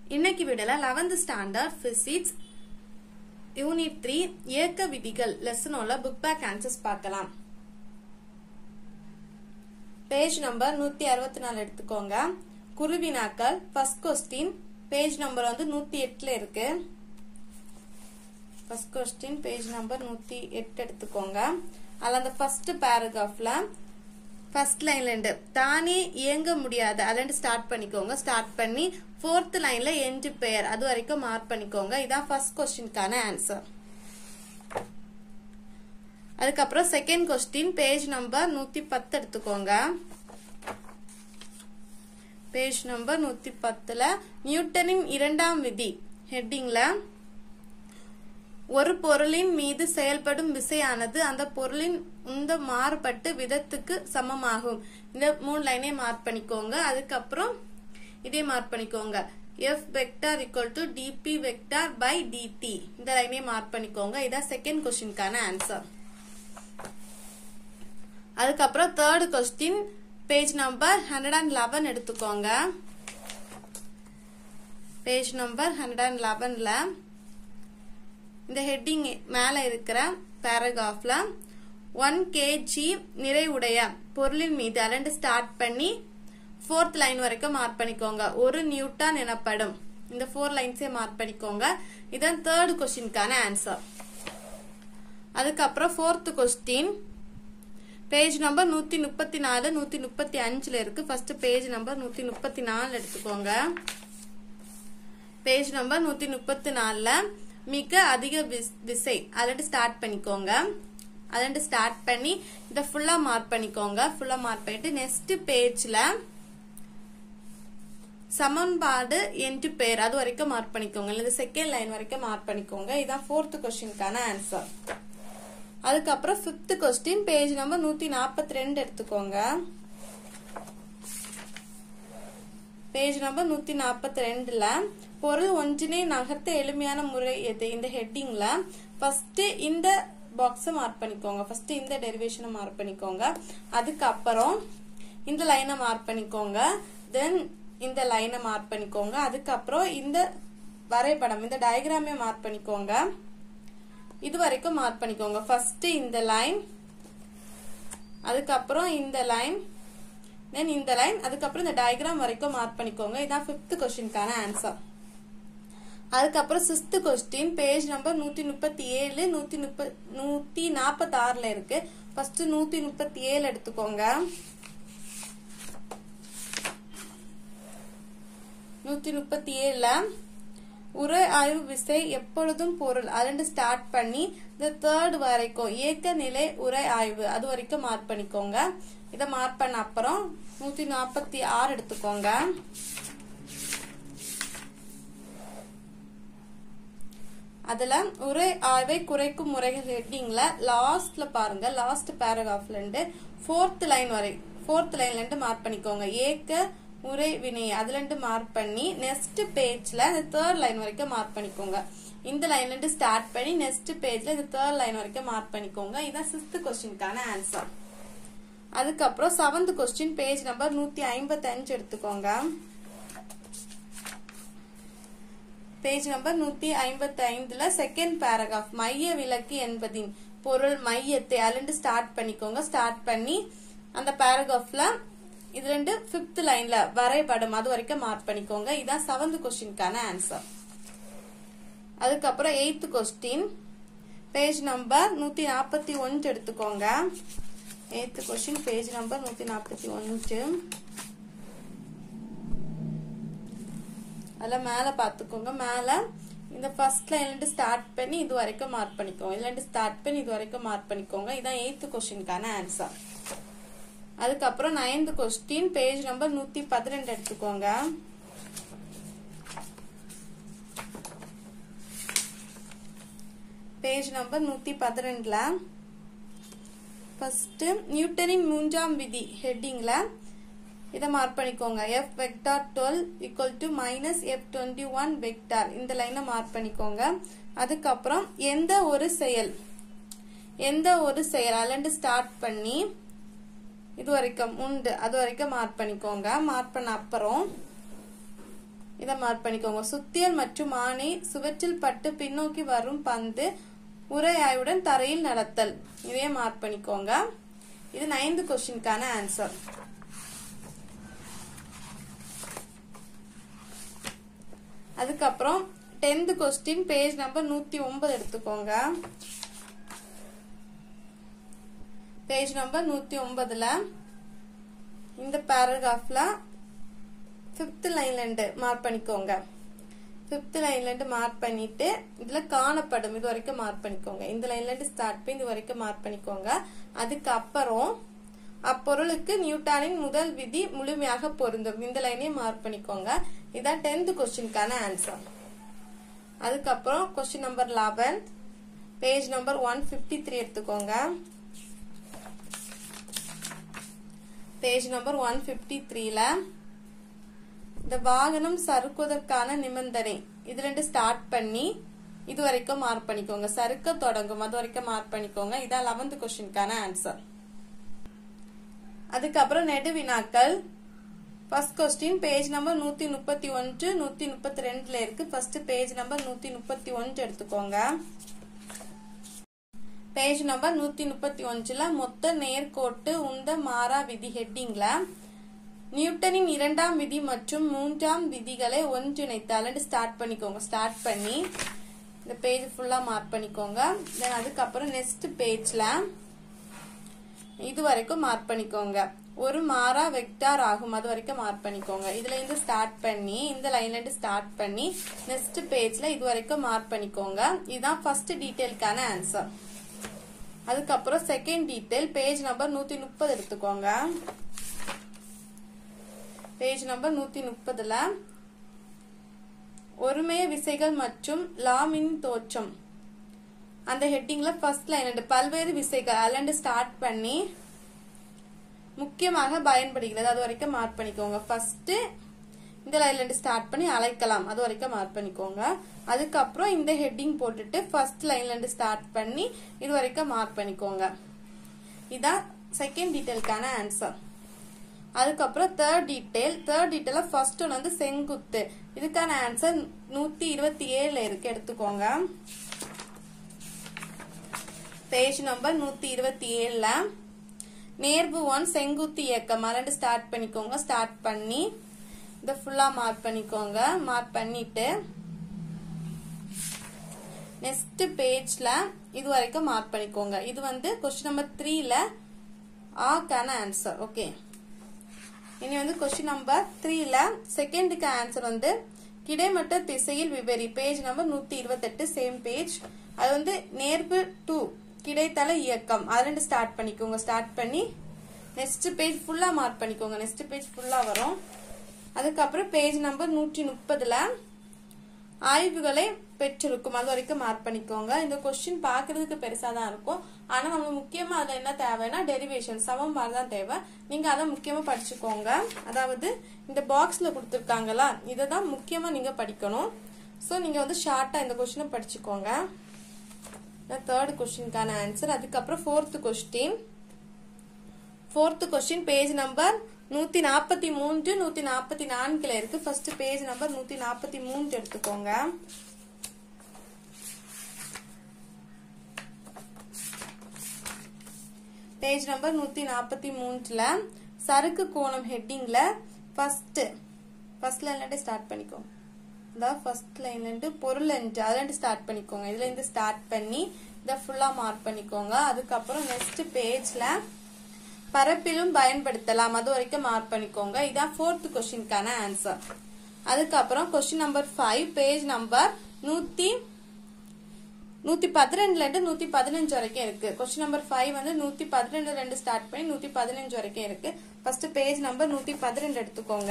இன்னைக்கு விடல 11th standard physics unit three இயக்க விதிகள் லெசனோட புக் பேக் ஆன்சர்ஸ் பார்க்கலாம் பேஜ் நம்பர் நூத்தி அறுபத்தி நாலு எடுத்துக்கோங்க குருவினாக்கள் ஃபர்ஸ்ட் கொஸ்டின் பேஜ் நம்பர் வந்து நூத்தி எட்டுல இருக்கு ஃபர்ஸ்ட் கொஸ்டின் பேஜ் நம்பர் நூத்தி எட்டு எடுத்துக்கோங்க அதுல அந்த ஃபர்ஸ்ட் பேராகிராஃப்ல ஃபர்ஸ்ட் லைன்ல இருந்து தானே இயங்க முடியாது அதுல ஸ்டார்ட் பண்ணிக்கோங்க ஸ்டார்ட் பண்ணி ஃபோர்த் லைன்ல எஞ்சு பெயர் அது வரைக்கும் மார்க் பண்ணிக்கோங்க இதான் ஃபர்ஸ்ட் கொஸ்டினுக்கான ஆன்சர் அதுக்கப்புறம் செகண்ட் கொஸ்டின் பேஜ் நம்பர் நூத்தி பத்து எடுத்துக்கோங்க பேஜ் நம்பர் நூத்தி பத்துல நியூட்டனின் இரண்டாம் விதி ஹெட்டிங்ல ஒரு பொருளின் மீது செயல்படும் விசையானது அந்த பொருளின் உந்த மாறுபட்டு விதத்துக்கு சமமாகும் இந்த மூணு லைனே மார்க் பண்ணிக்கோங்க அதுக்கப்புறம் இதே மார்க் பண்ணிக்கோங்க F vector equal to dp vector by dt இந்த லைனே மார்க் பண்ணிக்கோங்க இதான் செகண்ட் கொஸ்டினுக்கான ஆன்சர் அதுக்கப்புறம் third question page number hundred and eleven எடுத்துக்கோங்க பேஜ் நம்பர் ஹண்ட்ரட் அண்ட் லெவன்ல இந்த ஹெட்டிங் மேல இருக்கிற பேராகிராஃப்ல ஒன் கேஜி நிறைவுடைய பொருளின் மீது அலண்டு ஸ்டார்ட் பண்ணி ஃபோர்த் லைன் வரைக்கும் மார்க் பண்ணிக்கோங்க ஒரு நியூட்டன் எனப்படும் இந்த ஃபோர் லைன்ஸே மார்க் பண்ணிக்கோங்க இதான் தேர்ட் கொஸ்டினுக்கான ஆன்சர் அதுக்கப்புறம் ஃபோர்த் கொஸ்டின் பேஜ் நம்பர் நூத்தி முப்பத்தி நாலு நூத்தி முப்பத்தி அஞ்சுல இருக்கு ஃபர்ஸ்ட் பேஜ் நம்பர் நூத்தி முப்பத்தி நாலு எடுத்துக்கோங்க பேஜ் நம்பர் நூத்தி முப்பத்தி நாலுல மிக அதிக விசை அதில் ஸ்டார்ட் பண்ணிக்கோங்க அதில் ஸ்டார்ட் பண்ணி இதை ஃபுல்லா மார்க் பண்ணிக்கோங்க ஃபுல்லா மார்க் பண்ணிட்டு நெக்ஸ்ட் பேஜ்ல சமன்பாடு என்று பேர் அது வரைக்கும் மார்க் பண்ணிக்கோங்க இல்ல செகண்ட் லைன் வரைக்கும் மார்க் பண்ணிக்கோங்க இதான் ஃபோர்த் கொஸ்டினுக்கான ஆன்சர் அதுக்கப்புறம் ஃபிஃப்த் கொஸ்டின் பேஜ் நம்பர் நூத்தி நாற்பத்தி ரெண்டு எடுத்துக்கோங்க பேஜ் நம்பர் நூத்தி நாற்பத்தி ரெண்டுல பொருள் ஒன்றினை நகர்த்த எளிமையான முறை எது இந்த ஹெட்டிங்ல ஃபர்ஸ்ட் இந்த பாக்ஸ மார்க் பண்ணிக்கோங்க ஃபர்ஸ்ட் இந்த டெரிவேஷனை மார்க் பண்ணிக்கோங்க அதுக்கப்புறம் இந்த லைனை மார்க் பண்ணிக்கோங்க தென் இந்த லைனை மார்க் பண்ணிக்கோங்க அதுக்கப்புறம் இந்த வரைபடம் இந்த டயக்ராமே மார்க் பண்ணிக்கோங்க இது வரைக்கும் மார்க் பண்ணிக்கோங்க ஃபர்ஸ்ட் இந்த லைன் அதுக்கப்புறம் இந்த லைன் தென் இந்த லைன் அதுக்கப்புறம் இந்த டயக்ராம் வரைக்கும் மார்க் பண்ணிக்கோங்க இதான் ஃபிஃப்த் கொஸ்டினுக்கான ஆன்சர் அதுக்கப்புறம் சிக்ஸ்த் கொஸ்டின் பேஜ் நம்பர் நூத்தி முப்பத்தி ஏழு நூத்தி முப்ப நூத்தி நாற்பத்தி ஆறுல இருக்கு ஃபர்ஸ்ட் நூத்தி முப்பத்தி ஏழு எடுத்துக்கோங்க நூத்தி முப்பத்தி ஏழுல உரை ஆய்வு விசை எப்பொழுதும் பொருள் அதுல ஸ்டார்ட் பண்ணி இந்த தேர்ட் வரைக்கும் இயக்க நிலை உரை ஆய்வு அது வரைக்கும் மார்க் பண்ணிக்கோங்க இதை மார்க் பண்ண அப்புறம் நூத்தி நாற்பத்தி ஆறு எடுத்துக்கோங்க அதுல உரை ஆய்வை குறைக்கும் முறைகள் ஹெட்டிங்ல லாஸ்ட்ல பாருங்க லாஸ்ட் பேராகிராஃப்ல இருந்து ஃபோர்த் லைன் வரை ஃபோர்த் லைன்ல இருந்து மார்க் பண்ணிக்கோங்க ஏக்க உரை வினை அதுல இருந்து மார்க் பண்ணி நெக்ஸ்ட் பேஜ்ல இந்த தேர்ட் லைன் வரைக்கும் மார்க் பண்ணிக்கோங்க இந்த லைன்ல இருந்து ஸ்டார்ட் பண்ணி நெக்ஸ்ட் பேஜ்ல இந்த தேர்ட் லைன் வரைக்கும் மார்க் பண்ணிக்கோங்க இதான் சிக்ஸ்த் கொஸ்டினுக்கான ஆன்சர் அதுக்கப்புறம் செவன்த் கொஸ்டின் பேஜ் நம்பர் நூத்தி ஐம்பத்தி அஞ்சு எடுத்துக்கோங்க பேஜ் நம்பர் நூத்தி ஐம்பத்தி ஐந்துல செகண்ட் பேராகிராஃப் மைய விளக்கு என்பதின் பொருள் மையத்தை அலண்டு ஸ்டார்ட் பண்ணிக்கோங்க ஸ்டார்ட் பண்ணி அந்த பேராகிராஃப்ல இது ரெண்டு பிப்த் லைன்ல வரைபடம் அது வரைக்கும் மார்க் பண்ணிக்கோங்க இதான் செவன்த் கொஸ்டினுக்கான ஆன்சர் அதுக்கப்புறம் எயித்து கொஸ்டின் பேஜ் நம்பர் நூத்தி நாற்பத்தி ஒன்று எடுத்துக்கோங்க எயித்து கொஸ்டின் பேஜ் நம்பர் நூத்தி நாற்பத்தி ஒன்று அதில் மேலே பார்த்துக்கோங்க மேலே இந்த ஃபர்ஸ்ட் லைன்லேருந்து ஸ்டார்ட் பண்ணி இது வரைக்கும் மார்க் பண்ணிக்கோங்க இதுலேருந்து ஸ்டார்ட் பண்ணி இது வரைக்கும் மார்க் பண்ணிக்கோங்க இதான் எயித்து கொஸ்டினுக்கான ஆன்சர் அதுக்கப்புறம் நைன்த் கொஸ்டின் பேஜ் நம்பர் நூத்தி பதிரெண்டு எடுத்துக்கோங்க பேஜ் நம்பர் நூத்தி பதிரெண்டுல ஃபர்ஸ்ட் நியூட்டனின் மூன்றாம் விதி ஹெட்டிங்ல இதை மார்க் பண்ணிக்கோங்க F vector twelve equal to minus F twenty one vector இந்த லைனை மார்க் பண்ணிக்கோங்க அதுக்கப்புறம் எந்த ஒரு செயல் எந்த ஒரு செயல் அலண்டு ஸ்டார்ட் பண்ணி இது வரைக்கும் உண்டு அது வரைக்கும் மார்க் பண்ணிக்கோங்க மார்க் பண்ண அப்புறம் இதை மார்க் பண்ணிக்கோங்க சுத்தியல் மற்றும் ஆணை சுவற்றில் பட்டு பின்னோக்கி வரும் பந்து உரையாயுடன் தரையில் நடத்தல் இதையே மார்க் பண்ணிக்கோங்க இது நைன்த் கொஸ்டினுக்கான ஆன்சர் அதுக்கப்புறம் டென்த் கொஸ்டின் பேஜ் நம்பர் நூத்தி ஒன்பது எடுத்துக்கோங்க பேஜ் நம்பர் நூத்தி ஒன்பதுல இந்த பேராகிராஃப்ல ஃபிஃப்த் லைன்ல இருந்து மார்க் பண்ணிக்கோங்க ஃபிஃப்த் லைன்ல இருந்து மார்க் பண்ணிட்டு இதுல காணப்படும் இது வரைக்கும் மார்க் பண்ணிக்கோங்க இந்த லைன்ல இருந்து ஸ்டார்ட் பண்ணி இது வரைக்கும் மார்க் பண்ணிக்கோங்க அதுக்கப்புறம் அப்பொருளுக்கு நியூட்டானின் முதல் விதி முழுமையாக பொருந்தும் இந்த லைனையும் மார்க் பண்ணிக்கோங்க இதான் டென்த் கொஸ்டினுக்கான ஆன்சர் அதுக்கப்புறம் question number eleven page number one fifty three எடுத்துக்கோங்க பேஜ் நம்பர் ஒன் பிப்டி த்ரீல இந்த வாகனம் சறுக்குவதற்கான நிபந்தனை இது ரெண்டு ஸ்டார்ட் பண்ணி இது வரைக்கும் மார்க் பண்ணிக்கோங்க சறுக்க தொடங்கும் அது வரைக்கும் மார்க் பண்ணிக்கோங்க இதான் லெவன்த் கொஸ்டினுக்கான ஆன்சர் அதுக்கப்புறம் நெடு வினாக்கள் ஃபர்ஸ்ட் கொஸ்டின் பேஜ் நம்பர் நூத்தி முப்பத்தி ஒன்று நூத்தி முப்பத்தி ரெண்டுல இருக்கு ஃபர்ஸ்ட் பேஜ் நம்பர் நூத்தி முப்பத்தி ஒன்று எடுத்துக்கோங்க பேஜ் நம்பர் நூத்தி முப்பத்தி ஒன்றுல மொத்த நேர்கோட்டு உந்த மாறா விதி ஹெட்டிங்ல நியூட்டனின் இரண்டாம் விதி மற்றும் மூன்றாம் விதிகளை ஒன்றிணைத்தால் ஸ்டார்ட் பண்ணிக்கோங்க ஸ்டார்ட் பண்ணி இந்த பேஜ் ஃபுல்லா மார்க் பண்ணிக்கோங்க தென் அதுக்கப்புறம் நெக்ஸ்ட் பேஜ்ல இது வரைக்கும் மார்க் பண்ணிக்கோங்க ஒரு மாறா வெக்டார் ஆகும் அது வரைக்கும் மார்க் பண்ணிக்கோங்க இதுல இருந்து ஸ்டார்ட் பண்ணி இந்த லைன்ல இருந்து ஸ்டார்ட் பண்ணி நெக்ஸ்ட் பேஜ்ல இது வரைக்கும் மார்க் பண்ணிக்கோங்க இதுதான் ஃபர்ஸ்ட் டீடைலுக்கான ஆன்சர் அதுக்கப்புறம் செகண்ட் டீடைல் பேஜ் நம்பர் நூத்தி முப்பது எடுத்துக்கோங்க பேஜ் நம்பர் நூத்தி முப்பதுல ஒருமைய விசைகள் மற்றும் லாமின் தோற்றம் அந்த ஹெட்டிங்ல ஃபர்ஸ்ட் லைன் பல்வேறு விசைகள் அல்லண்டு ஸ்டார்ட் பண்ணி முக்கியமாக பயன்படுகிறது அது வரைக்கும் மார்க் பண்ணிக்கோங்க ஃபர்ஸ்ட் இந்த லைன்ல இருந்து ஸ்டார்ட் பண்ணி அழைக்கலாம் அது வரைக்கும் மார்க் பண்ணிக்கோங்க அதுக்கப்புறம் இந்த ஹெட்டிங் போட்டுட்டு ஃபர்ஸ்ட் லைன்ல இருந்து ஸ்டார்ட் பண்ணி இது வரைக்கும் மார்க் பண்ணிக்கோங்க இதான் செகண்ட் டீடைலுக்கான ஆன்சர் அதுக்கப்புறம் third detail third detail first one வந்து செங்குத்து இதுக்கான ஆன்சர் நூத்தி இருபத்தி ஏழுல இருக்கு எடுத்துக்கோங்க பேஜ் நம்பர் நூத்தி இருபத்தி ஏழுல நேர்வு ஒன் செங்குத்து இயக்கம் ரெண்டு ஸ்டார்ட் பண்ணிக்கோங்க ஸ்டார்ட் பண்ணி இத ஃபுல்லா மார்க் பண்ணிக்கோங்க மார்க் பண்ணிட்டு நெக்ஸ்ட் பேஜ்ல இது வரைக்கும் மார்க் பண்ணிக்கோங்க இது வந்து கொஸ்டின் நம்பர் த்ரீல ஆக்கான ஆன்சர் ஓகே இனி வந்து கொஸ்டின் நம்பர் த்ரீல செகண்டுக்கு ஆன்சர் வந்து கிடைமட்ட திசையில் விவரி பேஜ் நம்பர் நூத்தி இருபத்தெட்டு சேம் பேஜ் அது வந்து நேர்வு டூ கிடைத்தல இயக்கம் அது ரெண்டு ஸ்டார்ட் பண்ணிக்கோங்க ஸ்டார்ட் பண்ணி நெக்ஸ்ட் பேஜ் ஃபுல்லா மார்க் பண்ணிக்கோங்க நெக்ஸ்ட் பேஜ் ஃபுல்லா வரும் அதுக்கப்புறம் பேஜ் நம்பர் நூற்றி முப்பதுல ஆய்வுகளை பெற்றிருக்கும் அது வரைக்கும் மார்க் பண்ணிக்கோங்க இந்த கொஸ்டின் பாக்குறதுக்கு பெருசா தான் இருக்கும் ஆனா நம்ம முக்கியமா அதுல என்ன தேவைன்னா டெரிவேஷன் சமம் மாதிரி தான் தேவை நீங்க அதை முக்கியமா படிச்சுக்கோங்க அதாவது இந்த பாக்ஸ்ல கொடுத்துருக்காங்களா இதை தான் முக்கியமா நீங்க படிக்கணும் ஸோ நீங்க வந்து ஷார்ட்டா இந்த கொஸ்டினை படிச்சுக்கோங்க தேர்ட் கொஸ்டினுக்கான ஆன்சர் அதுக்கப்புறம் fourth question fourth question page number நூத்தி நாற்பத்தி மூன்று நூத்தி நாற்பத்தி நான்குல இருக்கு ஃபர்ஸ்ட் பேஜ் நம்பர் நூத்தி நாற்பத்தி மூன்று எடுத்துக்கோங்க பேஜ் நம்பர் நூத்தி நாற்பத்தி மூன்றுல சறுக்கு கோணம் ஹெட்டிங்ல ஃபர்ஸ்ட் ஃபர்ஸ்ட் லைன்ல ஸ்டார்ட் பண்ணிக்கோங்க அதாவது ஃபர்ஸ்ட் லைன்ல இருந்து பொருள் என்று அதுல இருந்து ஸ்டார்ட் பண்ணிக்கோங்க இதுல இருந்து ஸ்டார்ட் பண்ணி இதை ஃபுல்லா மார்க் பண்ணிக்கோங்க அதுக்கப்புறம் நெக்ஸ்ட் பேஜ்ல பரப்பிலும் பயன்படுத்தலாம் அது வரைக்கும் மார்க் பண்ணிக்கோங்க இதான் ஃபோர்த் கொஸ்டினுக்கான ஆன்சர் அதுக்கப்புறம் question number five page number நூத்தி நூத்தி பதிரெண்டுல இருந்து நூத்தி பதினஞ்சு வரைக்கும் இருக்கு கொஸ்டின் நம்பர் ஃபைவ் வந்து நூத்தி பதிரெண்டுல இருந்து ஸ்டார்ட் பண்ணி நூத்தி பதினஞ்சு வரைக்கும் இருக்கு ஃபர்ஸ்ட் பேஜ் நம்பர் நூத்தி பதிரெண்டு எடுத்துக்கோங்க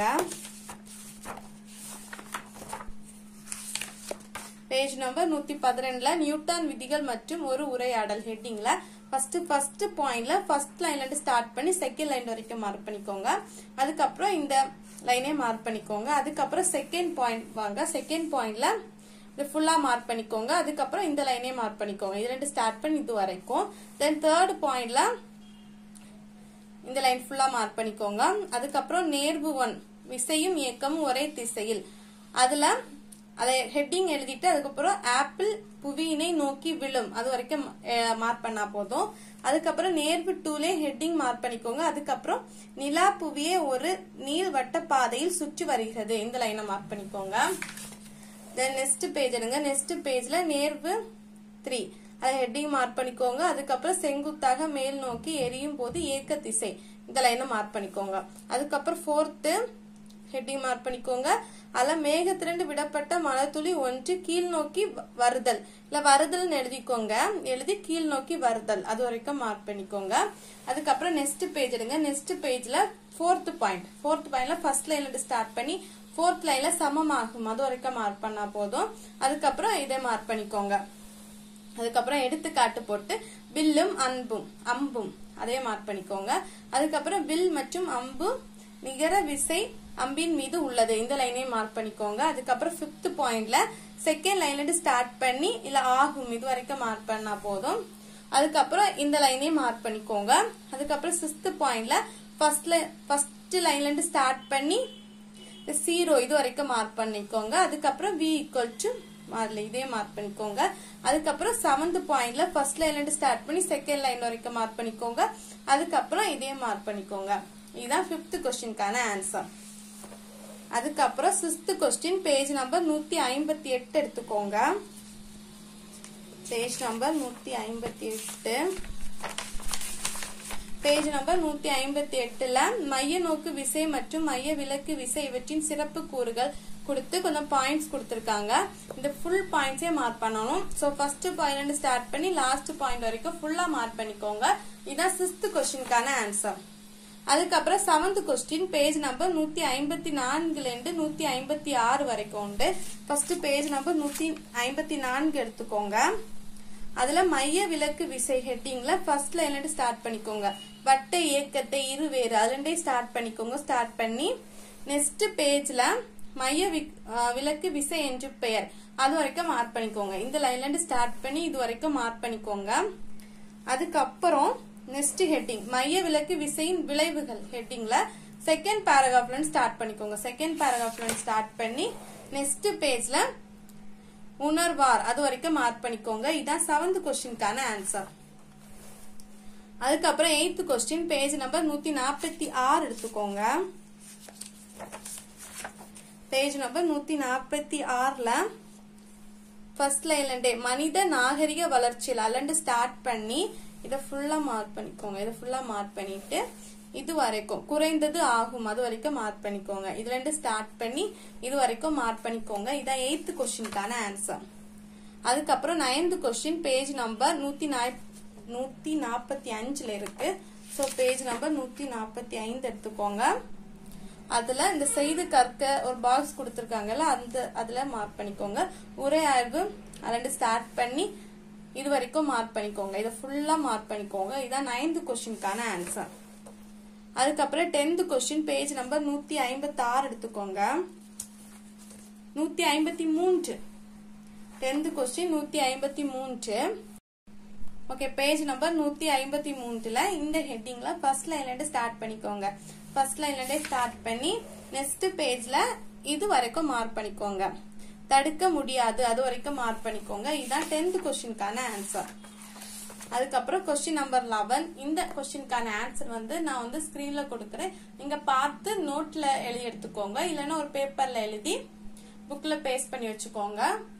பேஜ் நம்பர் நூத்தி பதிரெண்டுல நியூட்டன் விதிகள் மற்றும் ஒரு உரையாடல் ஹெட்டிங்ல ஃபர்ஸ்ட் ஃபர்ஸ்ட் பாயிண்ட்ல ஃபர்ஸ்ட் லைன்ல இருந்து ஸ்டார்ட் பண்ணி செகண்ட் லைன் வரைக்கும் மார்க் பண்ணிக்கோங்க அதுக்கப்புறம் இந்த லைனே மார்க் பண்ணிக்கோங்க அதுக்கப்புறம் செகண்ட் பாயிண்ட் வாங்க செகண்ட் பாயிண்ட்ல இது ஃபுல்லா மார்க் பண்ணிக்கோங்க அதுக்கப்புறம் இந்த லைனே மார்க் பண்ணிக்கோங்க இது ரெண்டு ஸ்டார்ட் பண்ணி இது வரைக்கும் தென் தேர்ட் பாயிண்ட்ல இந்த லைன் ஃபுல்லா மார்க் பண்ணிக்கோங்க அதுக்கப்புறம் நேர்வு ஒன் விசையும் இயக்கமும் ஒரே திசையில் அதுல அதை ஹெட்டிங் எழுதிட்டு அதுக்கப்புறம் ஆப்பிள் புவியினை நோக்கி விழும் அது வரைக்கும் மார்க் பண்ணா போதும் அதுக்கப்புறம் நேர்வு டூலே ஹெட்டிங் மார்க் பண்ணிக்கோங்க அதுக்கப்புறம் நிலா புவியே ஒரு நீள்வட்ட பாதையில் சுற்றி வருகிறது இந்த லைனை மார்க் பண்ணிக்கோங்க தென் நெக்ஸ்ட் பேஜ் எடுங்க நெக்ஸ்ட் பேஜ்ல நேர்வு த்ரீ அதை ஹெட்டிங் மார்க் பண்ணிக்கோங்க அதுக்கப்புறம் செங்குத்தாக மேல் நோக்கி எரியும் போது ஏக்க திசை இந்த லைனை மார்க் பண்ணிக்கோங்க அதுக்கப்புறம் ஃபோர்த்து ஹெட்டிங் மார்க் பண்ணிக்கோங்க அதுல மேகத்திரண்டு விடப்பட்ட மலத்துளி ஒன்று கீழ் நோக்கி வ- வருதல் இல்ல வருதல்னு எழுதிக்கோங்க எழுதி கீழ் நோக்கி வருதல் அது வரைக்கும் மார்க் பண்ணிக்கோங்க அதுக்கப்புறம் நெக்ஸ்ட் பேஜ் எடுங்க நெக்ஸ்ட் பேஜ்ல ஃபோர்த் பாயிண்ட் ஃபோர்த் பாயிண்ட்ல ஃபர்ஸ்ட் லைன்ல இருந்து ஸ்டார்ட் பண்ணி ஃபோர்த் லைன்ல சமமாகும் அது வரைக்கும் மார்க் பண்ணா போதும் அதுக்கப்புறம் இதை மார்க் பண்ணிக்கோங்க அதுக்கப்புறம் எடுத்துக்காட்டு போட்டு வில்லும் அன்பும் அம்பும் அதே மார்க் பண்ணிக்கோங்க அதுக்கப்புறம் வில் மற்றும் அம்பு நிகர விசை அம்பின் மீது உள்ளது இந்த லைனையும் மார்க் பண்ணிக்கோங்க அதுக்கப்புறம் ஃபிஃப்த் பாயிண்ட்ல செகண்ட் லைன்ல இருந்து ஸ்டார்ட் பண்ணி இல்ல ஆகும் இது வரைக்கும் மார்க் பண்ணா போதும் அதுக்கப்புறம் இந்த லைனையும் மார்க் பண்ணிக்கோங்க அதுக்கப்புறம் சிக்ஸ்த் பாயிண்ட்ல ஃபர்ஸ்ட் ஃபர்ஸ்ட் லைன்ல இருந்து ஸ்டார்ட் பண்ணி ஜீரோ இது வரைக்கும் மார்க் பண்ணிக்கோங்க அதுக்கப்புறம் வி ஈக்குவல் டு மார்ல இதே மார்க் பண்ணிக்கோங்க அதுக்கப்புறம் செவன்த் பாயிண்ட்ல ஃபர்ஸ்ட் லைன்ல இருந்து ஸ்டார்ட் பண்ணி செகண்ட் லைன் வரைக்கும் மார்க் பண்ணிக்கோங்க அதுக்கப்புறம் இதே மார்க் பண்ணிக்கோங்க இதுதான் ஃபிஃப்த் கொஸ்டினுக்கான ஆன்சர் அதுக்கப்புறம் சிக்ஸ்த் கொஸ்டின் பேஜ் நம்பர் நூத்தி ஐம்பத்தி எட்டு எடுத்துக்கோங்க பேஜ் நம்பர் நூத்தி ஐம்பத்தி எட்டு பேஜ் நம்பர் நூத்தி ஐம்பத்தி எட்டுல மைய நோக்கு விசை மற்றும் மைய விலக்கு விசை இவற்றின் சிறப்பு கூறுகள் கொடுத்து கொஞ்சம் பாயிண்ட்ஸ் கொடுத்திருக்காங்க இந்த ஃபுல் பாயிண்ட்ஸே மார்க் பண்ணணும் சோ ஃபர்ஸ்ட் பாயிண்ட் ஸ்டார்ட் பண்ணி லாஸ்ட் பாயிண்ட் வரைக்கும் ஃபுல்லா மார்க் பண்ணிக்கோங்க இதான் சிக்ஸ்த் கொஸ்டினுக்கான ஆன்சர் அதுக்கப்புறம் செவன்த் கொஸ்டின் பேஜ் நம்பர் நூத்தி ஐம்பத்தி நான்குல இருந்து நூத்தி ஐம்பத்தி ஆறு வரைக்கும் உண்டு ஃபர்ஸ்ட் பேஜ் நம்பர் நூத்தி ஐம்பத்தி நான்கு எடுத்துக்கோங்க அதுல மைய விலக்கு விசை ஹெட்டிங்ல ஃபர்ஸ்ட் லைன்ல இருந்து ஸ்டார்ட் பண்ணிக்கோங்க வட்ட இயக்கத்தை இருவேறு அதுல இருந்தே ஸ்டார்ட் பண்ணிக்கோங்க ஸ்டார்ட் பண்ணி நெக்ஸ்ட் பேஜ்ல மைய வி- அஹ் விலக்கு விசை என்று பெயர் அது வரைக்கும் மார்க் பண்ணிக்கோங்க இந்த லைன்ல இருந்து ஸ்டார்ட் பண்ணி இது வரைக்கும் மார்க் பண்ணிக்கோங்க அதுக்கப்புறம் நெக்ஸ்ட் ஹெட்டிங் மைய விலக்கு விசையின் விளைவுகள் ஹெட்டிங்ல செகண்ட் பேராகிராஃப்ல இருந்து ஸ்டார்ட் பண்ணிக்கோங்க செகண்ட் பேராகிராஃப்ல இருந்து ஸ்டார்ட் பண்ணி நெக்ஸ்ட் பேஜ்ல உணர்வார் அது வரைக்கும் மார்க் பண்ணிக்கோங்க இதான் செவன்த் கொஸ்டினுக்கான ஆன்சர் அதுக்கப்புறம் எயித்து கொஸ்டின் பேஜ் நம்பர் நூத்தி நாற்பத்தி ஆறு எடுத்துக்கோங்க பேஜ் நம்பர் நூத்தி நாற்பத்தி ஆறுல ஃபர்ஸ்ட் லைன்லண்டே மனித நாகரிக வளர்ச்சியில் அலண்டு ஸ்டார்ட் பண்ணி இதை ஃபுல்லா மார்க் பண்ணிக்கோங்க இதை ஃபுல்லா மார்க் பண்ணிட்டு இது வரைக்கும் குறைந்தது ஆகும் அது வரைக்கும் மார்க் பண்ணிக்கோங்க இதுல இருந்து ஸ்டார்ட் பண்ணி இது வரைக்கும் மார்க் பண்ணிக்கோங்க இதான் எயித்து கொஸ்டினுக்கான ஆன்சர் அதுக்கப்புறம் நைன்த் கொஸ்டின் பேஜ் நம்பர் நூத்தி நாப்- நூத்தி நாற்பத்தி அஞ்சுல இருக்கு ஸோ பேஜ் நம்பர் நூத்தி நாற்பத்தி ஐந்து எடுத்துக்கோங்க அதுல இந்த செய்து கற்க ஒரு பாக்ஸ் கொடுத்துருக்காங்கல்ல அந்த அதுல மார்க் பண்ணிக்கோங்க உரை ஆய்வு அதுல ஸ்டார்ட் பண்ணி இது வரைக்கும் மார்க் பண்ணிக்கோங்க இதை ஃபுல்லா மார்க் பண்ணிக்கோங்க இதான் நைன்த் கொஸ்டினுக்கான ஆன்சர் அதுக்கப்புறம் டென்த் கொஸ்டின் பேஜ் நம்பர் நூத்தி ஐம்பத்தி ஆறு எடுத்துக்கோங்க நூத்தி ஐம்பத்தி மூன்று டென்த் கொஸ்டின் நூத்தி ஐம்பத்தி மூன்று ஓகே பேஜ் நம்பர் நூத்தி ஐம்பத்தி மூணுல இந்த ஹெட்டிங்ல ஃபர்ஸ்ட் லைன்ல இருந்து ஸ்டார்ட் பண்ணிக்கோங்க ஃபர்ஸ்ட் லைன்ல இருந்தே ஸ்டார்ட் பண்ணி நெக்ஸ்ட் பேஜ்ல இது வரைக்கும் மார்க் பண்ணிக்கோங்க தடுக்க முடியாது அது வரைக்கும் மார்க் பண்ணிக்கோங்க இதுதான் டென்த் கொஸ்டினுக்கான ஆன்சர் அதுக்கப்புறம் கொஸ்டின் நம்பர் லெவன் இந்த கொஸ்டினுக்கான ஆன்சர் வந்து நான் வந்து ஸ்கிரீன்ல கொடுக்குறேன் நீங்க பார்த்து நோட்ல எழுதி எடுத்துக்கோங்க இல்லைன்னா ஒரு பேப்பர்ல எழுதி புக்ல பேஸ்ட் பண்ணி வச்சுக்கோங்க